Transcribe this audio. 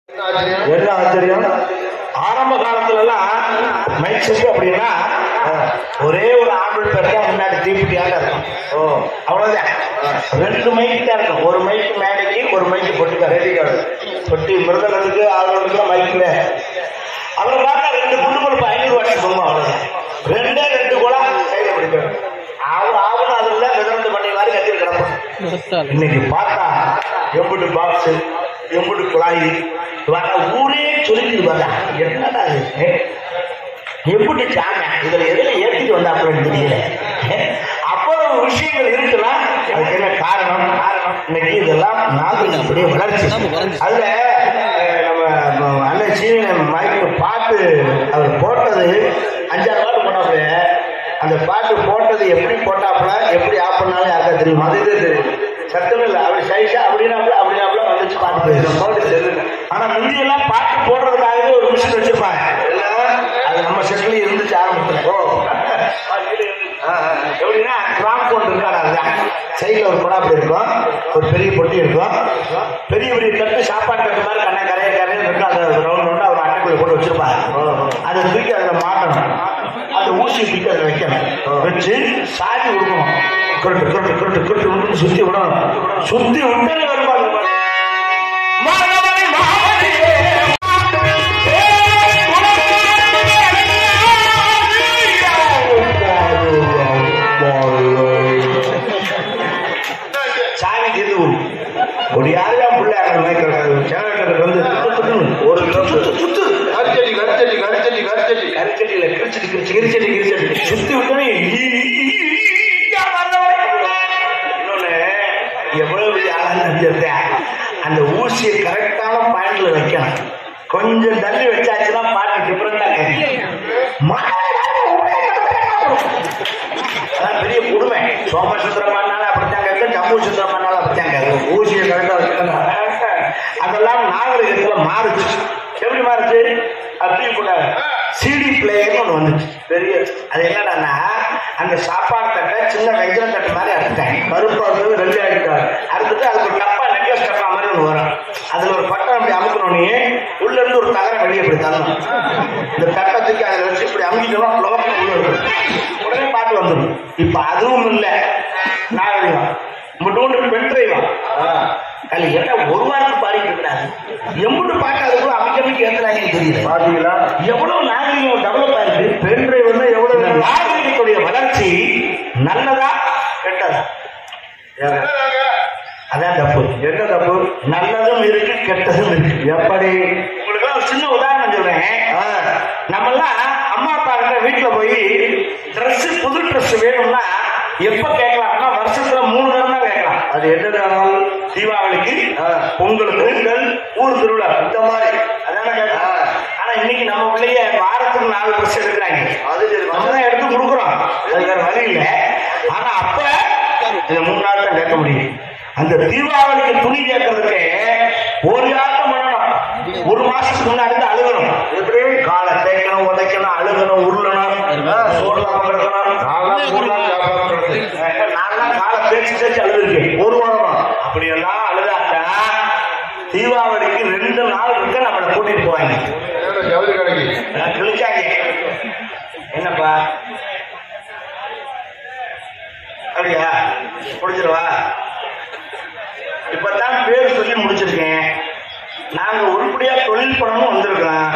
என்ன ஆச்சரியம் ஆரம்ப காலத்துல எல்லாம் மைக் செட் அப்படின்னா ஒரே ஒரு ஆம்பளை பேர் தான் முன்னாடி தீப்பிட்டியாக இருக்கும் ஓ அவ்வளவுதான் ரெண்டு மைக்கு தான் இருக்கும் ஒரு மைக்கு மேடைக்கு ஒரு மைக்கு பொட்டுக்க ரெடிக்காடு பொட்டி மிருதகத்துக்கு ஆளுநருக்கு மைக்கில் அப்புறம் பார்த்தா ரெண்டு குண்டு பருப்பு ஐநூறு வருஷம் பொம்மை அவ்வளவுதான் ரெண்டே ரெண்டு குளம் கையில பிடிக்கணும் அவன் ஆகணும் அதுல விதண்டு பண்ணி மாதிரி கத்திட்டு கிடப்போம் இன்னைக்கு பார்த்தா எம்புட்டு பாக்ஸ் எம்புட்டு குழாய் வர ஊரே சொல்லிட்டு வர என்னடா இது ஏ? எப்படி சாமி இதுல எதுல ஏற்றிட்டு வந்தாப்புலன்னு தெரியல ஏ? அவ்வளவு விஷயங்கள் இருக்குன்னா அதுக்கு என்ன காரணம் காரணம் இன்னைக்கு இதெல்லாம் நாகரிகத்துடைய வளர்ச்சி அதுல அஹ், நம்ம நம்ம அண்ணன் சீவன் மைக்கு பாட்டு அவர் போட்டது அஞ்சாறு பாட்டு போட்டாப்புல அந்த பாட்டு போட்டது எப்படி போட்டாப்புல எப்படி ஆஃப் பண்ணாலும் யாருக்கா தெரியும் அது இது தெரியும் சத்தம் இல்லை அப்படி சைஸா அப்படின்னாப்புல அப்படின்னாப்புல வந்துச்சு பாட்டு போயிடும் பாட்டு தெரியும் ஆனா முந்தி எல்லாம் பாட்டு போடுறதுக்காகவே ஒரு மிஷின் வச்சிருப்பாங்க எல்லாம் அது நம்ம செட்லயும் இருந்துச்சு ஆரம்பத்துல ஓ ஆ, ஆ. எப்படின்னா கிராம் போன் இருக்காடா அதுதான் சைடில் ஒரு குழாப்படி இருக்கும் ஒரு பெரிய பொட்டி இருக்கும் பெரிய பெரிய தட்டு சாப்பாடு தட்டு மாதிரி கண்ணை கரைய கரைய இருக்கும் அதை ரவுண்ட் ரவுண்ட் அவர் அட்டைக்குள்ள போட்டு வச்சிருப்பாங்க அதை தூக்கி அதில் மாட்டணும் அந்த ஊசி தூக்கி அதில் வைக்கணும் வச்சு சாதி விடணும் குருட்டு குருட்டு குருட்டு குருட்டு விட்டு சுத்தி விடணும் சுத்தி விட்டு வருவாங்க மாணவனை மாணவியே, சாமி தீர்ந்து விடும் ஒரு யாரையா பிள்ளை அங்கே மேய்க்கிறாங்க சேனல் வந்து துட்டு துட்டுன்னு ஒரு கிலோ சுத்து சுத்து கரிச்சட்டி கரிச்சட்டி கரிச்சட்டி கரிச்சட்டி கரிச்சட்டியில கிரிச்சட்டி கிரிச்சு கிரிச்சட்டி கிரிச்சட்டி சுத்தி விட்டோன்னே இன்னொன்னு எவ்வளவு பெரிய ஆளான்னு நினைச்சிருக்கேன் அந்த ஊசியை கரெக்டான பாயிண்ட்ல வைக்கணும் கொஞ்சம் தள்ளி வச்சாச்சுன்னா பாட்டு டிஃபரெண்டா கேட்கும் அதான் பெரிய கொடுமை சோமசுந்தரம் பண்ணாலும் அப்படித்தான் கேட்கும் ஜம்மு சுந்தரம் பண்ணாலும் அப்படித்தான் கேட்கும் ஊசியை கரெக்டா வச்சுக்கணும் அதெல்லாம் நாகரிகத்துல மாறுச்சு எப்படி மாறுச்சு அப்படி கூட சிடி பிளேயர்னு ஒன்று வந்துச்சு பெரிய அது என்னடான்னா அந்த சாப்பாடு தட்டை சின்ன வெஞ்சன தட்டு மாதிரி அறுத்துட்டாங்க கருப்பு அறுத்தது ரெண்டு ஆகிட்டாங்க அறுத்துட்டு அதுக்கு ஒரு டப்பா நெக்லஸ் டப்பா மாதிரி ஒன்று வரும் அதுல ஒரு பட்டம் அப்படி அமுக்கணுன்னே உள்ள இருந்து ஒரு தகரம் வெளியே இப்படி தரணும் இந்த தட்டை தூக்கி அதில் வச்சு இப்படி அமுக்கிட்டோம்னா ஃப்ளவர் உள்ள இருக்கும் உடனே பாட்டு வந்துடும் இப்ப அதுவும் இல்லை நாகரிகம் முட்டு பெண் டிரைவா அது என்ன ஒரு வாரத்துக்கு பாடிட்டு இருக்கிறாரு எம்புட்டு பாட்டு அதுக்குள்ள அமைக்க அமைக்க ஏத்துறாங்கன்னு தெரியல பாத்தீங்களா எவ்வளவு நாகரிகம் டெவலப் ஆயிருக்கு பென் டிரைவர்னா இந்த எவ்வளவு நாகரிகத்துடைய வளர்ச்சி நல்லதா கெட்டதா அதான் தப்பு என்ன தப்பு நல்லதும் இருக்கு கெட்டதும் இருக்கு எப்படி உங்களுக்கு ஒரு சின்ன உதாரணம் சொல்றேன் ஆ, நம்மெல்லாம் அம்மா அப்பா கிட்ட வீட்டுல போய் Dress புது Dress வேணும்னா எப்ப கேட்கலாம்னா வருஷத்துல மூணு தடவை தான் கேட்கலாம் அது என்ன நாள் தீபாவளிக்கு ஆ. பொங்கலுக்கு பொங்கல் ஊர் திருவிழா இந்த மாதிரி அதான கேட்கலாம் ஆனா இன்னைக்கு நம்ம பிள்ளைய வாரத்துக்கு நாலு ட்ரெஸ் எடுக்கிறாங்க அது சரி நம்ம தான் எடுத்து கொடுக்குறோம் அது வேற வழி இல்ல ஆனா அப்ப இந்த மூணு நாள் தான் கேட்க முடியும் அந்த தீபாவளிக்கு துணி கேட்கறதுக்கு ஒரு ஆட்டம் பண்ணணும் ஒரு மாசத்துக்கு முன்னாடி தான் அழுகணும் எப்படி காலை தேய்க்கணும் உதைக்கணும் அழுகணும் உருளணும் சோறுலாம் கிடக்கணும் நான்லாம் மூணு நாள் வியாபாரம் நடத்துறேன். நான்லாம் காலை தேய்ச்சி தேய்ச்சி அழுதுருக்கேன் ஒரு வாரமா அப்படியெல்லாம் அழுதாக்கா தீபாவளிக்கு ரெண்டு நாள் இருக்க நம்மளை கூட்டிட்டு போவாங்க என்னோட ஜவுளி கடைக்கு நான் கிழிச்சாங்க என்னப்பா அப்படியா முடிச்சிருவா இப்பதான் பேர் சொல்லி முடிச்சிருக்கேன் நாங்க உருப்படியா தொழில் பண்ணணும் வந்திருக்கோம்